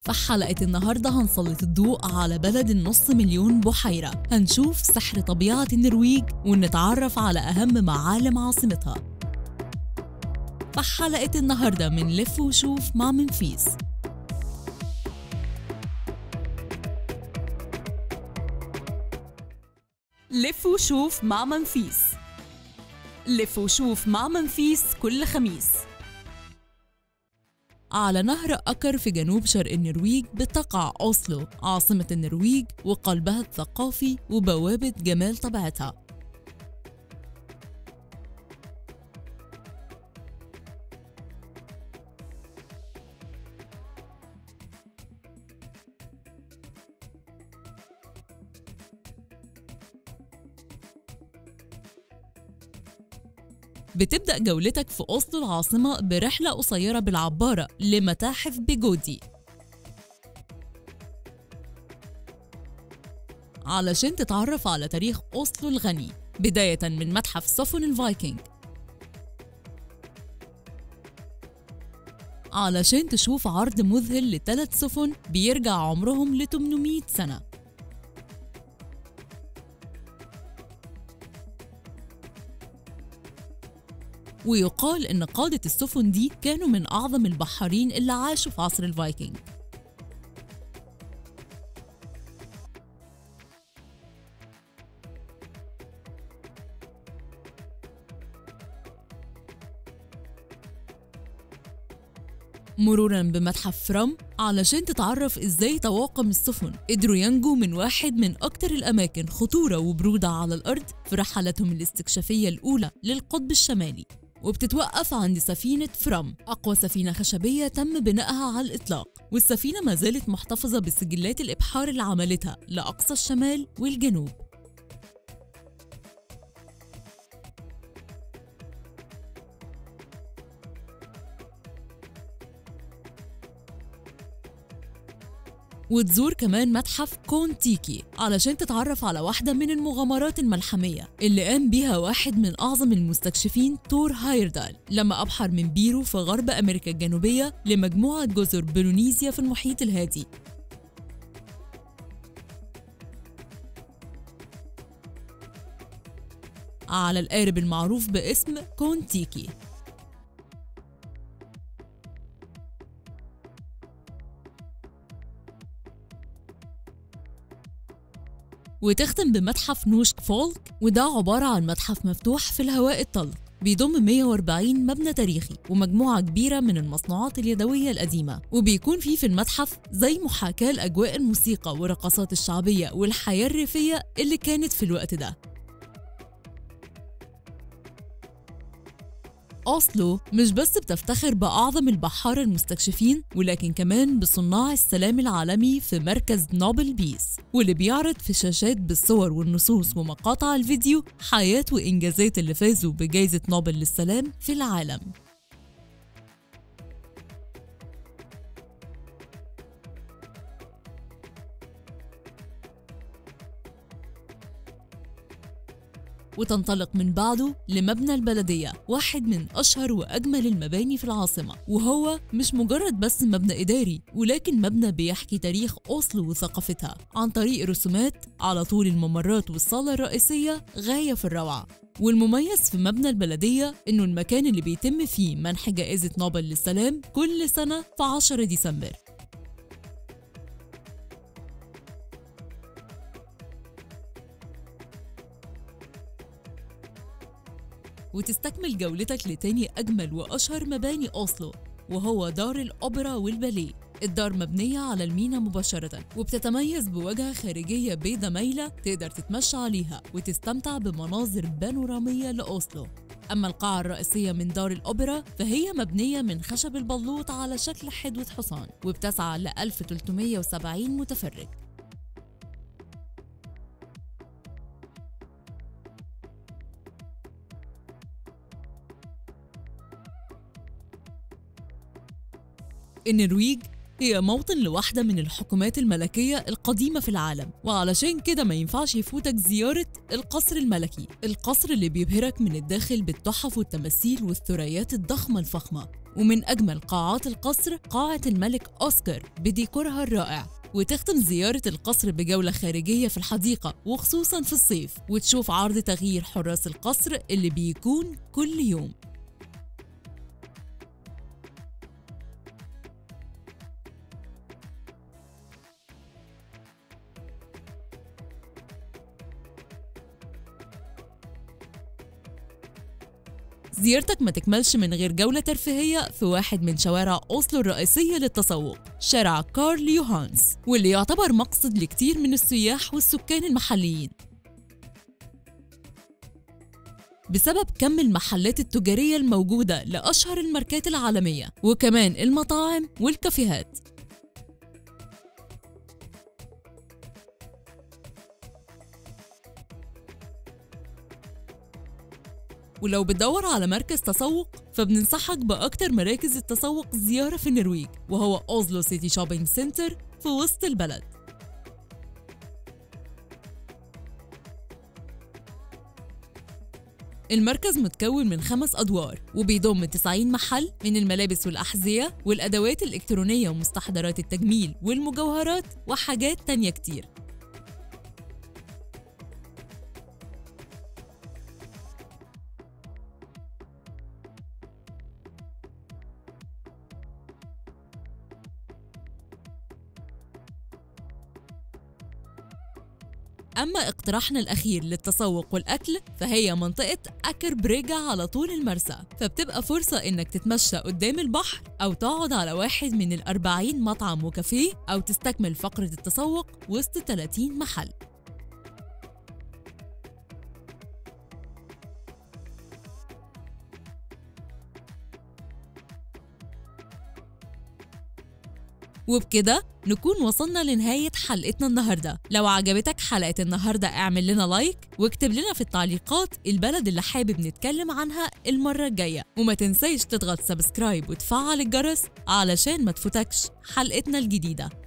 في حلقة النهاردة هنسلط الضوء على بلد النص مليون بحيرة هنشوف سحر طبيعة النرويج ونتعرف على أهم معالم عاصمتها في حلقة النهاردة من لف وشوف مع منفيس لف وشوف مع منفيس لف وشوف مع منفيس كل خميس على نهر أكر في جنوب شرق النرويج بتقع أوسلو عاصمة النرويج وقلبها الثقافي وبوابة جمال طبيعتها بتبدأ جولتك في أوسلو العاصمة برحلة قصيرة بالعبارة لمتاحف بيجودي علشان تتعرف على تاريخ أوسلو الغني بداية من متحف سفن الفايكنج علشان تشوف عرض مذهل لثلاث سفن بيرجع عمرهم ل 800 سنة ويقال إن قادة السفن دي كانوا من أعظم البحارين اللي عاشوا في عصر الفايكنج مرورا بمتحف فرام علشان تتعرف ازاي طواقم السفن قدروا ينجوا من واحد من اكتر الاماكن خطورة وبرودة على الارض في رحلاتهم الاستكشافية الاولى للقطب الشمالي وبتتوقف عند سفينة فرام أقوى سفينة خشبية تم بنائها على الإطلاق والسفينة ما زالت محتفظة بسجلات الإبحار اللي عملتها لأقصى الشمال والجنوب وتزور كمان متحف كونتيكي علشان تتعرف على واحدة من المغامرات الملحمية اللي قام بيها واحد من أعظم المستكشفين تور هايردال لما أبحر من بيرو في غرب أمريكا الجنوبية لمجموعة جزر بولونيزيا في المحيط الهادي على القارب المعروف باسم كونتيكي وتختم بمتحف نوشك فولك وده عبارة عن متحف مفتوح في الهواء الطلق بيضم 140 مبنى تاريخي ومجموعة كبيرة من المصنوعات اليدوية القديمة وبيكون فيه في المتحف زي محاكاة لأجواء الموسيقى والرقصات الشعبية والحياة الريفية اللي كانت في الوقت ده أوسلو مش بس بتفتخر بأعظم البحارة المستكشفين ولكن كمان بصناع السلام العالمي في مركز نوبل بيس واللي بيعرض في شاشات بالصور والنصوص ومقاطع الفيديو حياة وإنجازات اللي فازوا بجائزة نوبل للسلام في العالم وتنطلق من بعده لمبنى البلدية واحد من أشهر وأجمل المباني في العاصمة وهو مش مجرد بس مبنى إداري ولكن مبنى بيحكي تاريخ أوسلو وثقافتها عن طريق رسومات على طول الممرات والصالة الرئيسية غاية في الروعة والمميز في مبنى البلدية إنه المكان اللي بيتم فيه منح جائزة نوبل للسلام كل سنة في 10 ديسمبر وتستكمل جولتك لتاني أجمل وأشهر مباني أوسلو وهو دار الأوبرا والباليه الدار مبنية على المينا مباشرة وبتتميز بواجهة خارجية بيضة مايلة تقدر تتمشى عليها وتستمتع بمناظر بانورامية لأوسلو أما القاعة الرئيسية من دار الأوبرا فهي مبنية من خشب البلوط على شكل حدوة حصان وبتسعى ل 1370 متفرج النرويج هي موطن لواحدة من الحكومات الملكية القديمة في العالم وعلشان كده ما ينفعش يفوتك زيارة القصر الملكي القصر اللي بيبهرك من الداخل بالتحف والتماثيل والثريات الضخمة الفخمة ومن أجمل قاعات القصر قاعة الملك أوسكار بديكورها الرائع وتختم زيارة القصر بجولة خارجية في الحديقة وخصوصا في الصيف وتشوف عرض تغيير حراس القصر اللي بيكون كل يوم زيارتك ما تكملش من غير جولة ترفيهية في واحد من شوارع أوسلو الرئيسية للتسوق شارع كارل يوهانس واللي يعتبر مقصد لكتير من السياح والسكان المحليين بسبب كم المحلات التجارية الموجودة لأشهر الماركات العالمية وكمان المطاعم والكافيهات ولو بتدور على مركز تسوق فبننصحك بأكتر مراكز التسوق زيارة في النرويج وهو أوزلو سيتي شوبينج سنتر في وسط البلد المركز متكون من خمس أدوار وبيضم 90 محل من الملابس والأحذية والأدوات الإلكترونية ومستحضرات التجميل والمجوهرات وحاجات تانية كتير أما اقتراحنا الأخير للتسوق والأكل فهي منطقة أكر بريجا على طول المرسى فبتبقى فرصة إنك تتمشى قدام البحر أو تقعد على واحد من الأربعين مطعم وكافيه أو تستكمل فقرة التسوق وسط 30 محل وبكده نكون وصلنا لنهاية حلقتنا النهاردة لو عجبتك حلقة النهاردة اعمل لنا لايك واكتب لنا في التعليقات البلد اللي حابب نتكلم عنها المرة الجاية وما تنسيش تضغط سبسكرايب وتفعل الجرس علشان ما تفوتكش حلقتنا الجديدة